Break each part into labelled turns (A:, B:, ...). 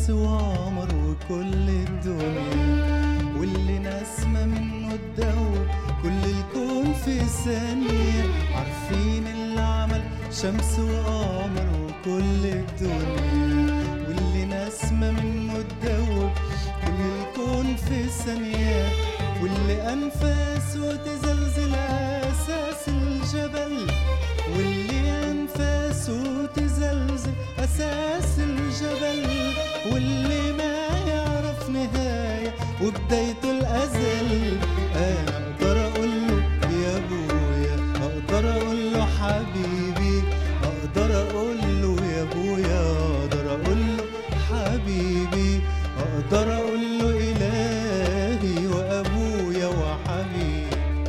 A: شمس وقمر وكل الدنيا واللي نسمة منه تدور كل الكون في ثانية عارفين اللي عمل شمس وقمر وكل الدنيا واللي نسمة منه تدور كل الكون في ثانية واللي أنفاسه تزلزل أساس الجبل واللي أنفاسه تزلزل أساس الجبل واللي ما يعرف نهاية وبدايته الأزل أنا أقدر أقول له يا أبويا أقدر أقول له حبيبي أقدر أقول له يا أبويا أقدر أقول له حبيبي أقدر أقول له إلهي وأبويا وحبيبي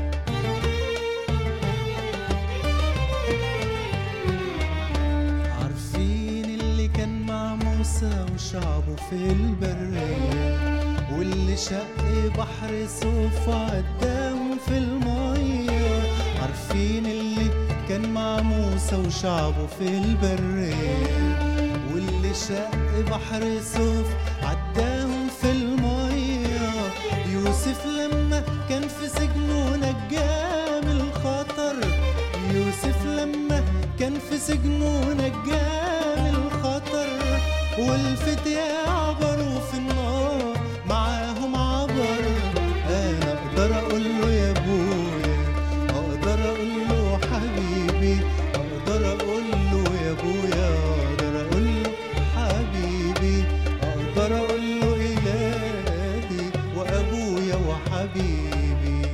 A: عارفين اللي كان مع موسى وشعبه في البرية واللي شق بحر صوفا قدام في المية عارفين اللي كان مع موسى وشعبه في البرية واللي شق بحر صوف عداهم في المية يوسف لما كان في سجنه نجاه من الخطر يوسف لما كان في سجنه نجاه من الخطر والفتية عبروا في النار معاهم عبر انا اقدر اقول له يا ابويا اقدر اقول له حبيبي اقدر اقول له يا ابويا اقدر اقول له حبيبي اقدر اقول له الهي وابويا وحبيبي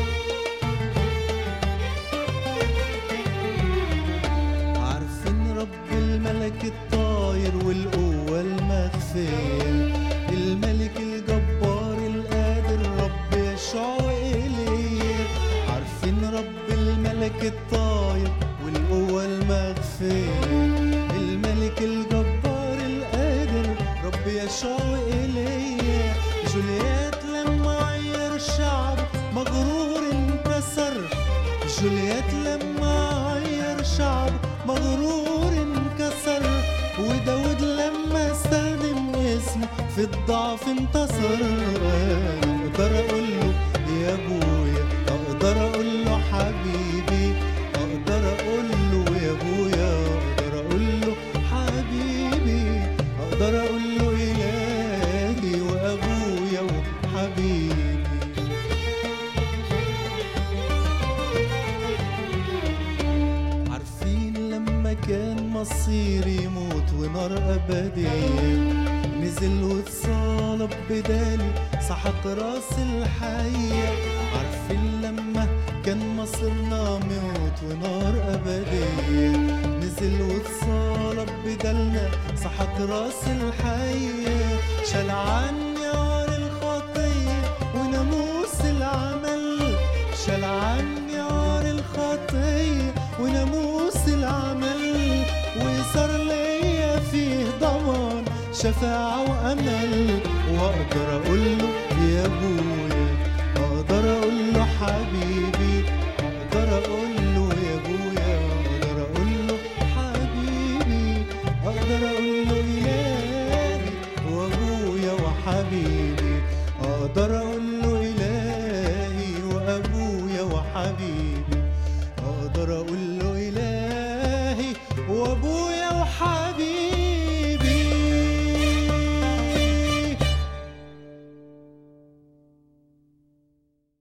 A: عارفين رب الملك الطاير والقوة المخفية الملك الجبار القادر رب يشوع إليه عارفين رب الملك الطاير والقوة المخفية الملك الجبار القادر رب يشوع إليه جوليات لما عير شعب مغرور انكسر جوليات لما عير شعب مغرور انكسر وداود لما استخدم اسمه في الضعف انتصر انا اقدر اقول له يا ابويا اقدر اقول له حبيبي اقدر اقول له يا ابويا اقدر اقول له حبيبي اقدر اقول له الهي وابويا وحبيبي عارفين لما كان مصيري يموت ونار أبدية نزل واتصالب بدالي سحق راس الحية عارفين لما كان مصيرنا موت ونار أبدية نزل واتصالب بدلنا سحق راس الحية شال عني عار الخطية وناموس العمل شال عني عار الخطية وناموس العمل وصار ليا فيه ضمان شفاعة وأمل وأقدر أقول له يا أبويا أقدر أقول له حبيبي أقدر أقول له يا أبويا أقدر أقول له حبيبي أقدر أقول له إلهي وأبويا وحبيبي أقدر